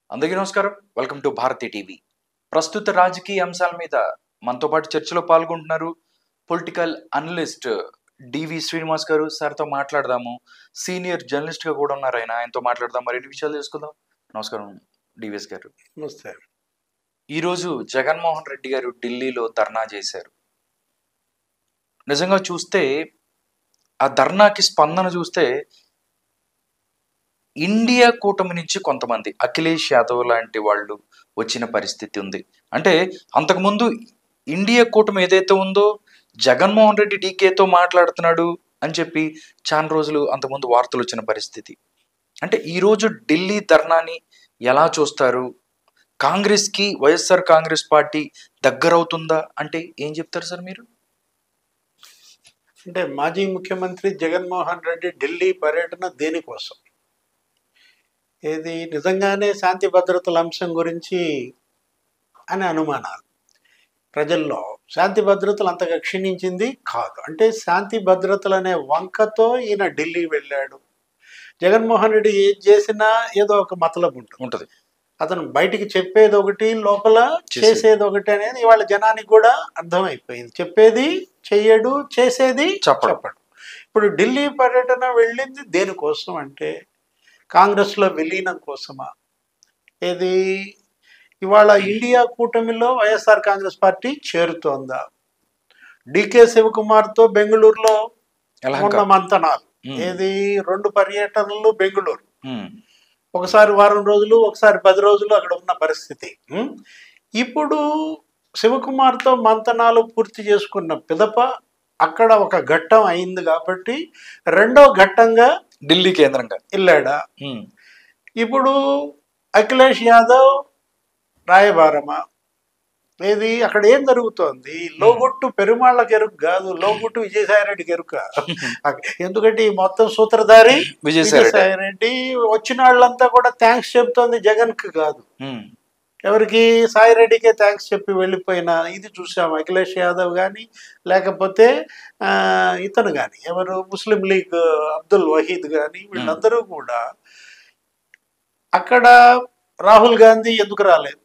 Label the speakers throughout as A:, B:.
A: అందరికీ నమస్కారం welcome to Bharati TV ప్రస్తుత రాజకీయ అంశాల మీద మనతో పాటు చర్చలో పాల్గొంటున్నారు పొలిటికల్ అనలిస్ట్ డివి శ్రీనివాస్ గారు సార్తో మాట్లాడదాము సీనియర్ జర్నలిస్ట్ గా కూడా ఉన్నారు ఆయన ఆయనతో మాట్లాడదాం మరిన్ని విషయాలు తెలుసుకుందాం నమస్కారం డివిఎస్ గారు
B: నమస్తే
A: ఈరోజు జగన్మోహన్ రెడ్డి గారు ఢిల్లీలో ధర్నా చేశారు నిజంగా చూస్తే ఆ ధర్నాకి స్పందన చూస్తే ఇండియా కూటమి నుంచి కొంతమంది అఖిలేష్ యాదవ్ లాంటి వాళ్ళు వచ్చిన పరిస్థితి ఉంది అంటే అంతకుముందు ఇండియా కూటమి ఏదైతే ఉందో జగన్మోహన్ రెడ్డి డీకేతో మాట్లాడుతున్నాడు అని చెప్పి చాలా రోజులు అంతకుముందు వార్తలు వచ్చిన పరిస్థితి అంటే ఈరోజు ఢిల్లీ ధర్నాని ఎలా చూస్తారు కాంగ్రెస్కి వైఎస్ఆర్ కాంగ్రెస్ పార్టీ దగ్గరవుతుందా అంటే ఏం చెప్తారు సార్ మీరు
B: అంటే మాజీ ముఖ్యమంత్రి జగన్మోహన్ రెడ్డి ఢిల్లీ పర్యటన దేనికోసం ఏది నిజంగానే శాంతి భద్రతల అంశం గురించి అని అనుమానాలు ప్రజల్లో శాంతి భద్రతలు అంతగా క్షీణించింది కాదు అంటే శాంతి భద్రతలు అనే వంకతో ఈయన ఢిల్లీ వెళ్ళాడు జగన్మోహన్ రెడ్డి ఏది చేసినా ఏదో ఒక మతలబు ఉంటుంది
A: ఉంటది
B: అతను బయటికి చెప్పేది ఒకటి లోపల
A: చేసేది.
B: చేసేది ఒకటి అనేది ఇవాళ జనానికి కూడా అర్థమైపోయింది చెప్పేది చెయ్యడు చేసేది
A: చెప్పడు.
B: చెప్పడు ఇప్పుడు ఢిల్లీ పర్యటన వెళ్ళింది దేనికోసం అంటే కాంగ్రెస్లో విలీనం కోసమా ఏది ఇవాళ ఇండియా కూటమిలో వైఎస్ఆర్ కాంగ్రెస్ పార్టీ చేరుతోందా డికే శివకుమార్తో బెంగళూరులో
A: ఎలా
B: ఉన్న మంతనాలు
A: ఉమ్.
B: ఏది రెండు పర్యటనలు బెంగళూరు
A: ఉమ్,
B: ఒకసారి వారం రోజులు ఒకసారి పది రోజులు అక్కడ ఉన్న పరిస్థితి ఉం? ఇప్పుడు శివకుమార్తో మంతనాలు పూర్తి చేసుకున్న పిదప అక్కడ ఒక ఘట్టం అయింది కాబట్టి రెండో ఘట్టంగా
A: ఢిల్లీ కేంద్రంగా
B: వెళ్ళాడా
A: ఉమ్,
B: ఇప్పుడు అఖిలేష్ యాదవ్ రాయబారమా ఏది అక్కడ ఏం జరుగుతోంది లోగొట్టు పెరుమాళ్ళకి ఎరుక కాదు లోగొట్టు విజయసాయిరెడ్డికి ఎరుక ఎందుకంటే ఈ మొత్తం సూత్రధారి
A: విజయసాయి రెడ్డి
B: విజయసాయిరెడ్డి వచ్చిన వాళ్ళంతా కూడా థ్యాంక్స్ చెప్తోంది జగన్ కి కాదు
A: ఉమ్,
B: ఎవరికి సాయిరెడ్డికే థ్యాంక్స్ చెప్పి వెళ్ళిపోయిన ఇది చూసాం అఖిలేష్ యాదవ్ కానీ లేకపోతే ఆ, ఇతను కానీ ఎవరు ముస్లిం లీగ్ అబ్దుల్ వహీద్ కానీ వీళ్ళందరూ కూడా అక్కడ రాహుల్ గాంధీ ఎందుకు రాలేదు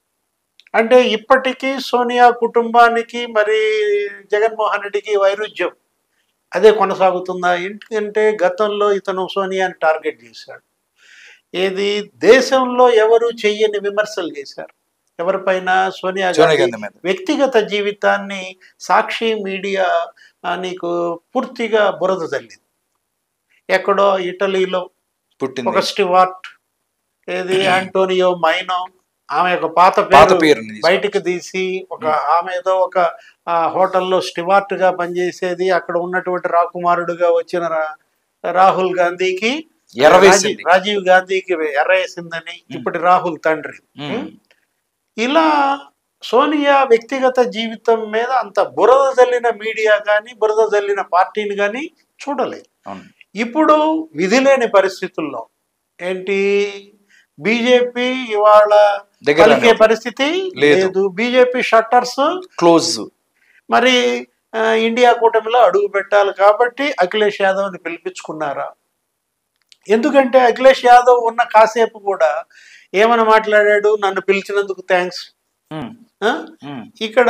B: అంటే ఇప్పటికీ సోనియా కుటుంబానికి మరి జగన్మోహన్ రెడ్డికి వైరుధ్యం అదే కొనసాగుతుందా ఎందుకంటే గతంలో ఇతను సోనియాని టార్గెట్ చేశాడు ఏది దేశంలో ఎవరు చెయ్యని విమర్శలు చేశారు ఎవరిపైన సోనియా
A: సోనియా
B: గాంధీ
A: గాంధీ మీద
B: వ్యక్తిగత జీవితాన్ని సాక్షి మీడియా ఆ, నీకు పూర్తిగా బురద తల్లింది ఎక్కడో ఇటలీలో ఒక
A: పుట్టింది
B: స్టివార్ట్ ఏది ఆంటోనియో మైనో ఆమె యొక్క పాత
A: పాత
B: పేరు
A: పేరుని తీసుకొచ్చి.
B: బయటికి తీసి ఒక ఆమె ఏదో ఒక ఆ, హోటల్లో స్టివార్ట్ గా పనిచేసేది అక్కడ ఉన్నటువంటి రాకుమారుడుగా వచ్చిన రా- రాహుల్ గాంధీకి
A: ఎర్రవేసింది.
B: రాజీ- రాజీవ్ గాంధీకి ఎర్రేసిందని ఇప్పటి రాహుల్ తండ్రి
A: ఉమ్,
B: ఇలా సోనియా వ్యక్తిగత జీవితం మీద అంత బురద జల్లిన మీడియా కానీ బురద జల్లిన పార్టీని కానీ చూడలేదు
A: అవును
B: ఇప్పుడు విధి లేని పరిస్థితుల్లో ఏంటి బీజేపీ ఇవాళ
A: దగ్గర
B: పలికే పరిస్థితి
A: లేదు.
B: లేదు బీజేపీ షట్టర్స్
A: క్లోజ్
B: మరి ఆ, ఇండియా కూటమిలో అడుగు పెట్టాలి కాబట్టి అఖిలేష్ యాదవ్ని పిలిపించుకున్నారా ఎందుకంటే అఖిలేష్ యాదవ్ ఉన్న కాసేపు కూడా ఏమని మాట్లాడాడు నన్ను పిలిచినందుకు థ్యాంక్స్
A: ఉమ్, ఉమ్,
B: ఇక్కడ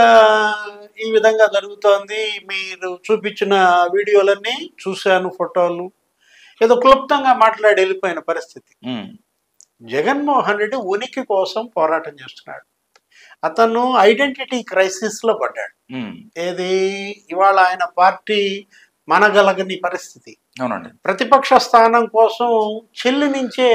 B: ఈ విధంగా జరుగుతోంది మీరు చూపించిన వీడియోలన్నీ చూశాను ఫోటోలు ఏదో క్లుప్తంగా మాట్లాడి వెళ్ళిపోయిన పరిస్థితి
A: ఉమ్,
B: జగన్మోహన్ రెడ్డి ఉనికి కోసం పోరాటం చేస్తున్నాడు అతను ఐడెంటిటీ క్రైసిస్లో పడ్డాడు
A: ఉమ్,
B: ఏది ఇవాళ ఆయన పార్టీ మనగలగని పరిస్థితి
A: అవునండి
B: ప్రతిపక్ష స్థానం కోసం చెల్లి నుంచే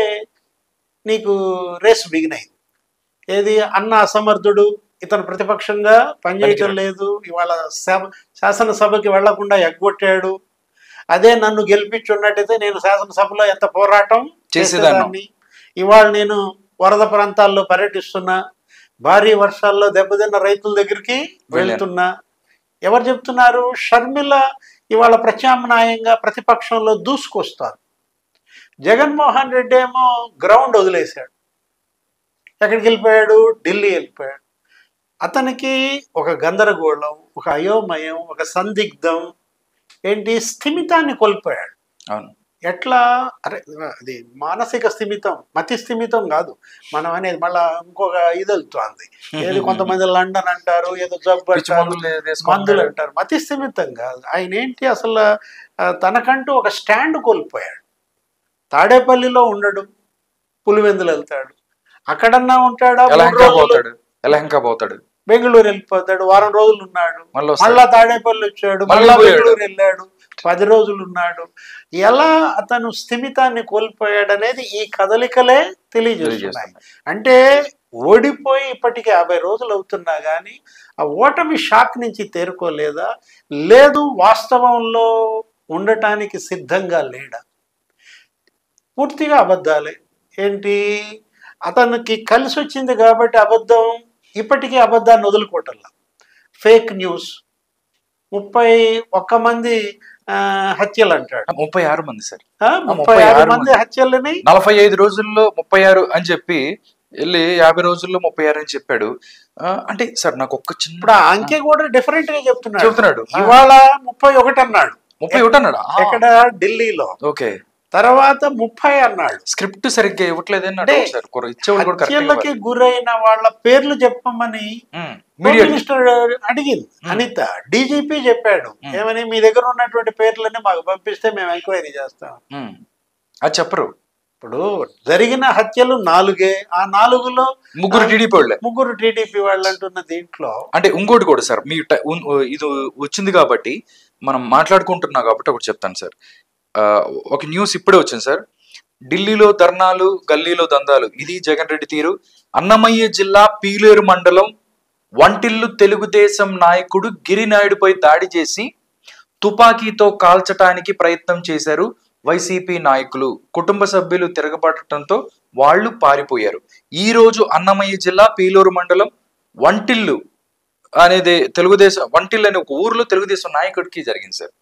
B: నీకు రేస్ బిగినైంది ఏది అన్న అసమర్థుడు ఇతను ప్రతిపక్షంగా పనిచేయటం లేదు ఇవాళ సభ శాసనసభకి వెళ్లకుండా ఎగ్గొట్టాడు అదే నన్ను గెలిపించున్నట్టయితే నేను శాసనసభలో ఎంత పోరాటం
A: చేసేదాన్ని.
B: చేసేదాన్ని ఇవాళ నేను వరద ప్రాంతాల్లో పర్యటిస్తున్నా భారీ వర్షాల్లో దెబ్బతిన్న రైతుల దగ్గరికి వెళ్తున్నా ఎవరు చెప్తున్నారు షర్మిల ఇవాళ ప్రత్యామ్నాయంగా ప్రతిపక్షంలో దూసుకొస్తారు జగన్మోహన్ రెడ్డి ఏమో గ్రౌండ్ వదిలేశాడు ఎక్కడికి వెళ్ళిపోయాడు ఢిల్లీ వెళ్ళిపోయాడు అతనికి ఒక గందరగోళం ఒక అయోమయం ఒక సందిగ్ధం ఏంటి స్థిమితాన్ని కోల్పోయాడు
A: అవును
B: ఎట్లా అరే అది మానసిక స్థిమితం మతి స్థిమితం కాదు మనం అనేది మళ్ళా ఇంకొక ఇది వెళ్తుంది ఏది కొంతమంది లండన్ అంటారు ఏదో జబ్బు
A: పిచ్చి
B: అంటారు
A: మందులు
B: మందులు
A: వేసుకుంటారు.
B: అంటారు మతి స్థిమితం కాదు ఆయన ఏంటి అసలు ఆ, తనకంటూ ఒక స్టాండ్ కోల్పోయాడు తాడేపల్లిలో ఉండడు పులివెందులు వెళ్తాడు అక్కడన్నా ఉంటాడా మూడు
A: ఎలహంకా
B: రోజులు
A: పోతాడు ఎలహంకా పోతాడు
B: బెంగళూరు వెళ్ళిపోతాడు వారం రోజులు ఉన్నాడు
A: మళ్ళీ వస్తాడు.
B: మళ్ళా తాడేపల్లి వచ్చాడు
A: మళ్ళీ
B: మళ్ళా
A: పోయాడు.
B: బెంగళూరు వెళ్ళాడు పది రోజులు ఉన్నాడు ఎలా అతను స్థిమితాన్ని కోల్పోయాడు అనేది ఈ కదలికలే తెలియజేస్తున్నాయి
A: తెలియజేస్తున్నాయి.
B: అంటే ఓడిపోయి ఇప్పటికి యాభై రోజులు అవుతున్నా కానీ ఆ ఓటమి షాక్ నుంచి తేరుకోలేదా లేదు వాస్తవంలో ఉండటానికి సిద్ధంగా లేడా పూర్తిగా అబద్ధాలే ఏంటి అతనికి కలిసి వచ్చింది కాబట్టి అబద్ధం ఇప్పటికీ అబద్ధాన్ని వదులుకోవటంలా ఫేక్ న్యూస్ ముప్పై ఒక్క మంది ఆ, హత్యలు అంటాడు
A: ముప్పై ఆరు మంది సార్
B: ఆ, ముప్పై ఆరు మంది హత్యలని
A: నలభై ఐదు రోజుల్లో ముప్పై ఆరు అని చెప్పి వెళ్ళి యాభై రోజుల్లో ముప్పై ఆరు అని చెప్పాడు ఆ, అంటే సార్ నాకు ఒక్క
B: ఇప్పుడు
A: చిన్న
B: ఆ అంకె కూడా డిఫరెంట్ గా చెప్తున్నాడు
A: చెబుతున్నాడు ఆ,
B: ఇవాళ ముప్పై ఒకటి అన్నాడు
A: ముప్పై ఒకటి అన్నాడు ఆ,
B: ఎక్కడ ఢిల్లీలో
A: ఓకే
B: తర్వాత ముప్పై అన్నాడు
A: స్క్రిప్ట్ సరిగ్గా ఇవ్వట్లేదని
B: అంటే
A: అన్నాడు సార్ కొర- ఇచ్చేవాళ్ళు కూడా
B: హత్యలకి
A: కరెక్ట్
B: గురైన వాళ్ళ పేర్లు చెప్పమని హోమ్
A: మీడియా
B: మినిస్టర్ అడిగింది అనిత డీజీపీ చెప్పాడు
A: Hmm.
B: ఏమని మీ దగ్గర ఉన్నటువంటి పేర్లన్నీ మాకు పంపిస్తే మేము ఎంక్వైరీ చేస్తాం
A: అది చెప్పరు
B: ఇప్పుడు జరిగిన హత్యలు నాలుగే ఆ నాలుగులో
A: ముగ్గురు టీడీపీ వాళ్ళే
B: ముగ్గురు టీడీపీ వాళ్ళు అంటున్న దీంట్లో
A: అంటే ఇంకోటి కూడా సార్ మీ ట- ఉన్- ఇది వచ్చింది కాబట్టి మనం మాట్లాడుకుంటున్నాం కాబట్టి ఒకటి చెప్తాను సార్ ఆ, ఒక న్యూస్ ఇప్పుడే వచ్చింది సార్ ఢిల్లీలో ధర్నాలు గల్లీలో దందాలు ఇది జగన్ రెడ్డి తీరు అన్నమయ్య జిల్లా పీలేరు మండలం వంటిల్లు తెలుగుదేశం నాయకుడు గిరినాయుడుపై దాడి చేసి తుపాకీతో కాల్చటానికి ప్రయత్నం చేశారు వైసీపీ నాయకులు కుటుంబ సభ్యులు తిరగబడటంతో వాళ్ళు పారిపోయారు ఈ రోజు అన్నమయ్య జిల్లా పీలూరు మండలం వంటిల్లు అనేది తెలుగుదేశం వంటిల్లు అనే ఒక ఊర్లో తెలుగుదేశం నాయకుడికి జరిగింది సార్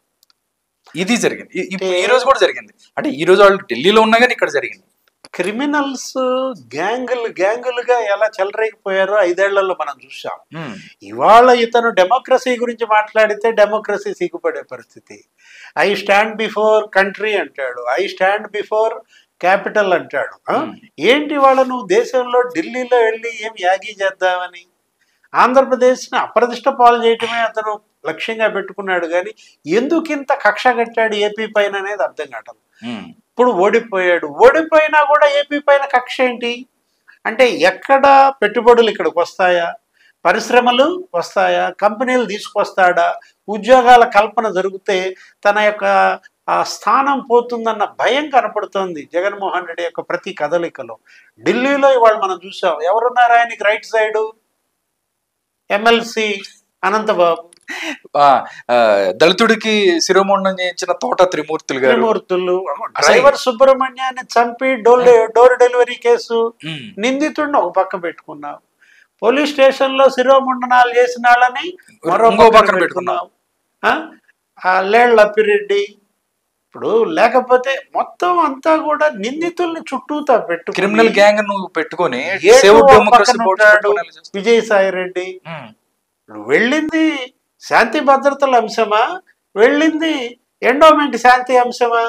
A: ఇది జరిగింది ఈ- ఇప్పుడు ఈ రోజు కూడా జరిగింది అంటే ఈ రోజు వాళ్ళు ఢిల్లీలో ఉన్నా కానీ ఇక్కడ జరిగింది
B: క్రిమినల్స్ గ్యాంగులు గ్యాంగులుగా ఎలా చెలరేగిపోయారో ఐదేళ్లలో మనం చూసాం
A: ఉమ్,
B: ఇవాళ ఇతను డెమోక్రసీ గురించి మాట్లాడితే డెమోక్రసీ సిగ్గుపడే పరిస్థితి ఐ స్టాండ్ బిఫోర్ కంట్రీ అంటాడు ఐ స్టాండ్ బిఫోర్ క్యాపిటల్ అంటాడు ఆ?
A: ఉమ్.
B: ఏంటి వాళ్ళ నువ్వు దేశంలో ఢిల్లీలో వెళ్ళి ఏం యాగి చేద్దామని ఆంధ్రప్రదేశ్ని అప్రదిష్ట పాలు చేయటమే అతను లక్ష్యంగా పెట్టుకున్నాడు కానీ ఎందుకు ఇంత కక్ష కట్టాడు ఏపీ పైన అనేది అర్థం కావటం
A: ఉమ్,
B: ఇప్పుడు ఓడిపోయాడు ఓడిపోయినా కూడా ఏపీ పైన కక్ష ఏంటి అంటే ఎక్కడ పెట్టుబడులు ఇక్కడికి వస్తాయా పరిశ్రమలు వస్తాయా కంపెనీలు తీసుకొస్తాడా ఉద్యోగాల కల్పన జరిగితే తన యొక్క ఆ స్థానం పోతుందన్న భయం కనపడుతోంది జగన్మోహన్ రెడ్డి యొక్క ప్రతి కదలికలో ఢిల్లీలో ఇవాళ మనం చూసాం ఎవరున్నారు ఆయనకి రైట్ సైడు ఎమ్మెల్సీ అనంతబాబు
A: ఆ, ఆ, దళితుడికి శిరోమండం చేయించిన తోట త్రిమూర్తులు గారు
B: త్రిమూర్తులు డ్రైవర్ సుబ్రహ్మణ్యాన్ని చంపి డోర్ డోర్ డెలివరీ కేసు
A: ఉమ్,
B: నిందితుడిని ఒక పక్క పెట్టుకున్నావు పోలీస్ స్టేషన్ లో శిరోముండనాలు చేసిన వాళ్ళని మరో
A: ఇంకో
B: పక్కన
A: పక్కన
B: పెట్టుకున్నావు ఆ? ఆ లేళ్ల అప్పిరెడ్డి ఇప్పుడు లేకపోతే మొత్తం అంతా కూడా నిందితుల్ని చుట్టూతా పెట్టు
A: క్రిమినల్ గ్యాంగ్ నువ్వు పెట్టుకొని
B: ఏటో
A: సేవ్
B: ఒక
A: డెమోక్రసీ
B: పక్కన
A: బోర్డు
B: ఉంటాడు.
A: పెట్టుకొని ఎలా చేస్తావు?
B: విజయసాయి రెడ్డి
A: ఉమ్,
B: ఇప్పుడు వెళ్ళింది శాంతి భద్రతల అంశమా వెళ్ళింది ఎండోమెంట్ శాంతి అంశమా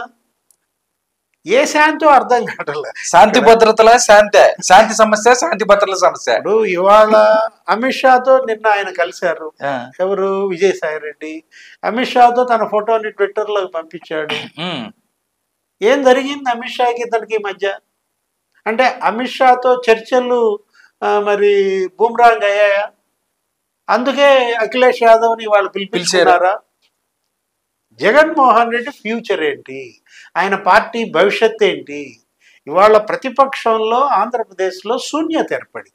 B: ఏ శాంతో అర్థం కావట్లే
A: శాంతి భద్రతల శాంతి శాంతి సమస్య శాంతి భద్రతల సమస్య
B: ఇప్పుడు ఇవాళ అమిత్ షాతో నిన్న ఆయన కలిశారు
A: ఆ,
B: ఎవరు విజయసాయి రెడ్డి అమిత్ షాతో తన ఫోటోని ట్విట్టర్లో పంపించాడు
A: ఉమ్,
B: ఏం జరిగింది అమిత్ షాకి ఇతనికి మధ్య అంటే అమిత్ షాతో చర్చలు ఆ, మరి బూమ్రాంగ్ అయ్యాయా అందుకే అఖిలేష్ యాదవ్ని వాళ్ళు పిలిపించుకున్నారా జగన్మోహన్ రెడ్డి ఫ్యూచర్ ఏంటి ఆయన పార్టీ భవిష్యత్ ఏంటి ఇవాళ ప్రతిపక్షంలో ఆంధ్రప్రదేశ్లో శూన్యత ఏర్పడింది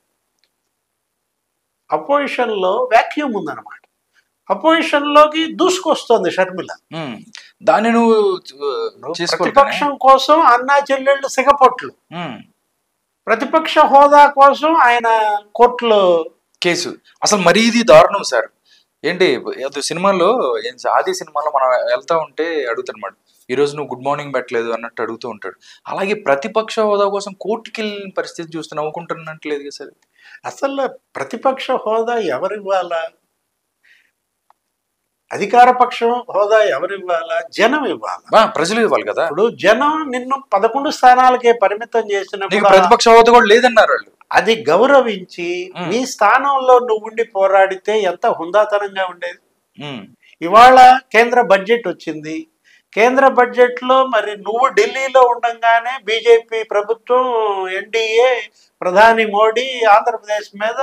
B: అపోజిషన్లో వ్యాక్యూమ్ ఉందన్నమాట అపోజిషన్లోకి దూసుకొస్తోంది షర్మిల
A: ఉమ్. దాన్ని నువ్వు చేసుకోవాలి
B: ప్రతిపక్షం కోసం అన్నా చెల్లెళ్ళు సిగపొట్లు
A: ఉమ్,
B: ప్రతిపక్ష హోదా కోసం ఆయన కోర్టులో
A: కేసు అసలు మరీ ఇది దారుణం సార్ ఏంటి ఏదో సినిమాలో ఏం ఆది సినిమాలో మనం వెళ్తా ఉంటే అడుగుతానమాట ఈ రోజు నువ్వు గుడ్ మార్నింగ్ పెట్టలేదు అన్నట్టు అడుగుతూ ఉంటాడు అలాగే ప్రతిపక్ష హోదా కోసం కోర్టుకి వెళ్ళిన పరిస్థితి చూస్తే నవ్వుకుంటున్నట్లేదు కదా సార్
B: అసలు ప్రతిపక్ష హోదా ఎవరివ్వాలా అధికార పక్షం హోదా ఎవరు ఇవ్వాలా జనం ఇవ్వాలా
A: ఆ, ప్రజలు ఇవ్వాలి కదా
B: ఇప్పుడు జనం నిన్ను పదకొండు స్థానాలకే పరిమితం
A: నీకు
B: చేసినప్పుడు
A: ప్రతిపక్ష హోదా కూడా లేదన్నారు వాళ్ళు
B: అది గౌరవించి
A: మ్.
B: నీ స్థానంలో నువ్వు ఉండి పోరాడితే ఎంత హుందాతనంగా ఉండేది
A: ఉమ్,
B: ఇవాళ కేంద్ర బడ్జెట్ వచ్చింది కేంద్ర బడ్జెట్లో మరి నువ్వు ఢిల్లీలో ఉండంగానే బీజేపీ ప్రభుత్వం ఎన్డీఏ ప్రధాని మోడీ ఆంధ్రప్రదేశ్ మీద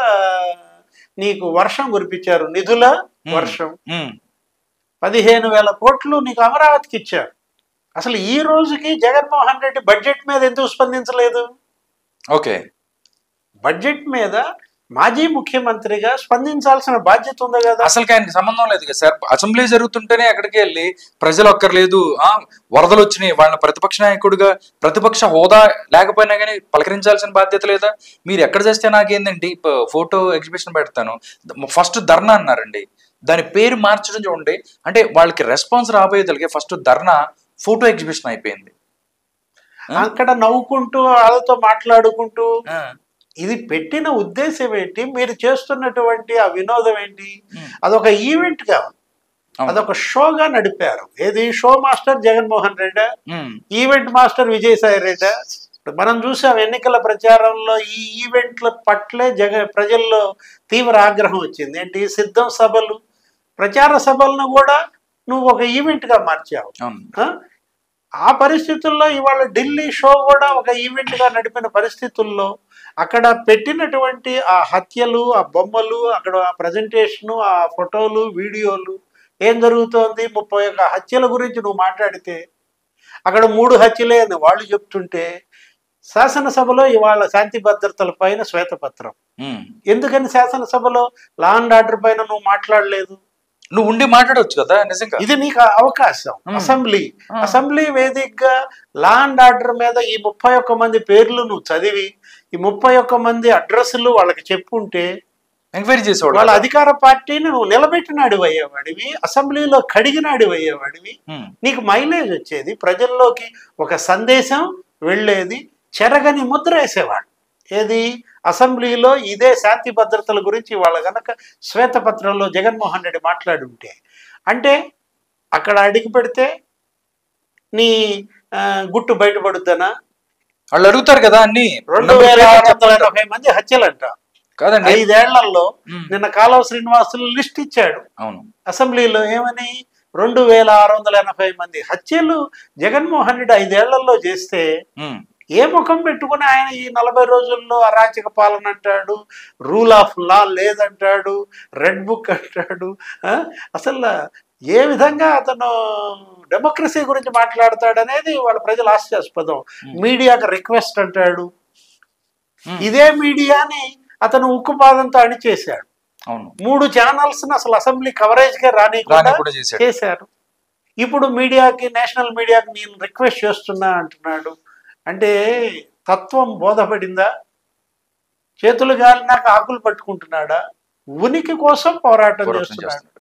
B: నీకు వర్షం కురిపించారు నిధుల వర్షం
A: ఉమ్,
B: పదిహేను వేల కోట్లు నీకు అమరావతికి ఇచ్చారు అసలు ఈ రోజుకి జగన్మోహన్ రెడ్డి బడ్జెట్ మీద ఎందుకు స్పందించలేదు
A: ఓకే
B: బడ్జెట్ మీద మాజీ ముఖ్యమంత్రిగా స్పందించాల్సిన బాధ్యత ఉంది కదా
A: అసలు ఆయనకి సంబంధం లేదు కదా సార్ అసెంబ్లీ జరుగుతుంటేనే అక్కడికి వెళ్ళి ప్రజలు ఒక్కర్లేదు ఆ వరదలు వచ్చినాయి వాళ్ళ ప్రతిపక్ష నాయకుడిగా ప్రతిపక్ష హోదా లేకపోయినా కానీ పలకరించాల్సిన బాధ్యత లేదా మీరు ఎక్కడ చేస్తే నాకేందండి ప- ఫోటో ఎగ్జిబిషన్ పెడతాను ఫస్ట్ ధర్నా అన్నారండి దాని పేరు మార్చడం చూడండి అంటే వాళ్ళకి రెస్పాన్స్ రాబోయేదలిగే ఫస్ట్ ధర్నా ఫోటో ఎగ్జిబిషన్ అయిపోయింది
B: అక్కడ నవ్వుకుంటూ వాళ్ళతో మాట్లాడుకుంటూ
A: ఆ,
B: ఇది పెట్టిన ఉద్దేశం ఏంటి మీరు చేస్తున్నటువంటి ఆ వినోదం ఏంటి
A: ఉమ్,
B: అదొక ఈవెంట్ గా ఉంది.
A: అవును.
B: అదొక షోగా నడిపారు ఏది షో మాస్టర్ జగన్మోహన్ రెడ్డి
A: ఉమ్,
B: ఈవెంట్ మాస్టర్ విజయసాయి రెడ్డి ఇప్పుడు మనం చూసాం ఎన్నికల ప్రచారంలో ఈ ఈవెంట్ల పట్లే జగ ప్రజల్లో తీవ్ర ఆగ్రహం వచ్చింది ఏంటి సిద్ధం సభలు ప్రచార సభలను కూడా నువ్వు ఒక ఈవెంట్ గా మార్చావు
A: అవును
B: ఆ? ఆ పరిస్థితుల్లో ఇవాళ ఢిల్లీ షో కూడా ఒక ఈవెంట్ గా నడిపిన పరిస్థితుల్లో అక్కడ పెట్టినటువంటి ఆ హత్యలు ఆ బొమ్మలు అక్కడ ఆ ప్రజెంటేషను ఆ ఫోటోలు వీడియోలు ఏం జరుగుతోంది ముప్పై ఒక్క హత్యల గురించి నువ్వు మాట్లాడితే అక్కడ మూడు హత్యలే అని వాళ్ళు చెప్తుంటే శాసనసభలో ఇవాళ శాంతి భద్రతల పైన శ్వేతపత్రం
A: ఉమ్.
B: ఎందుకని శాసనసభలో లా అండ్ ఆర్డర్ పైన నువ్వు మాట్లాడలేదు
A: నువ్వు ఉండి మాట్లాడవచ్చు కదా నిజంగా
B: ఇది నీకు అవకాశం
A: మ్మ్.
B: అసెంబ్లీ
A: ఆ.
B: అసెంబ్లీ వేదికగా లా అండ్ ఆర్డర్ మీద ఈ ముప్పై ఒక్క మంది పేర్లు నువ్వు చదివి ఈ ముప్పై ఒక్క మంది అడ్రస్లు వాళ్ళకి చెప్పుంటే
A: ఎంక్వైరీ చేసేవాళ్ళు
B: వాళ్ళ అధికార పార్టీని నువ్వు నిలబెట్టినాడు అయ్యేవాడివి అసెంబ్లీలో కడిగినాడు అయ్యేవాడివి
A: ఉమ్,
B: నీకు మైలేజ్ వచ్చేది ప్రజల్లోకి ఒక సందేశం వెళ్ళేది చెరగని ముద్ర వేసేవాడు ఏది అసెంబ్లీలో ఇదే శాంతి భద్రతల గురించి వాళ్ళ గనక శ్వేతపత్రంలో జగన్మోహన్ రెడ్డి మాట్లాడి ఉంటే అంటే అక్కడ అడిగి పెడితే నీ ఆ, గుట్టు బయటపడుద్దనా
A: వాళ్ళు అడుగుతారు కదా అన్ని
B: రెండు వేల ఆరు వందల ఎనభై మంది హత్యలంట
A: కాదండి
B: ఐదేళ్లలో
A: ఉమ్,
B: నిన్న కాలువ శ్రీనివాసులు లిస్ట్ ఇచ్చాడు
A: అవును
B: అసెంబ్లీలో ఏమని రెండు వేల ఆరు వందల ఎనభై మంది హత్యలు జగన్మోహన్ రెడ్డి ఐదేళ్లలో చేస్తే
A: ఉమ్,
B: ఏ ముఖం పెట్టుకుని ఆయన ఈ నలభై రోజుల్లో అరాచక పాలన అంటాడు రూల్ ఆఫ్ లా లేదంటాడు రెడ్ బుక్ అంటాడు ఆ? అసలు ఏ విధంగా అతను డెమోక్రసీ గురించి మాట్లాడతాడనేది వాళ్ళ ప్రజల హాస్యాస్పదం మీడియాకి రిక్వెస్ట్ అంటాడు
A: ఉమ్,
B: ఇదే మీడియాని అతను ఉక్కుపాదంతో అణిచేశాడు
A: అవును
B: మూడు ఛానల్స్ అసలు అసెంబ్లీ కవరేజ్ గా రానికుండా
A: రాని కూడా చేశాడు
B: చేశారు ఇప్పుడు మీడియాకి నేషనల్ మీడియాకి నేను రిక్వెస్ట్ చేస్తున్నా అంటున్నాడు అంటే తత్వం బోధపడిందా చేతులు గాలి నాకు ఆకులు పట్టుకుంటున్నాడా ఉనికి కోసం పోరాటం
A: పోరాటం
B: చేస్తున్నాడు
A: చేస్తున్నాడు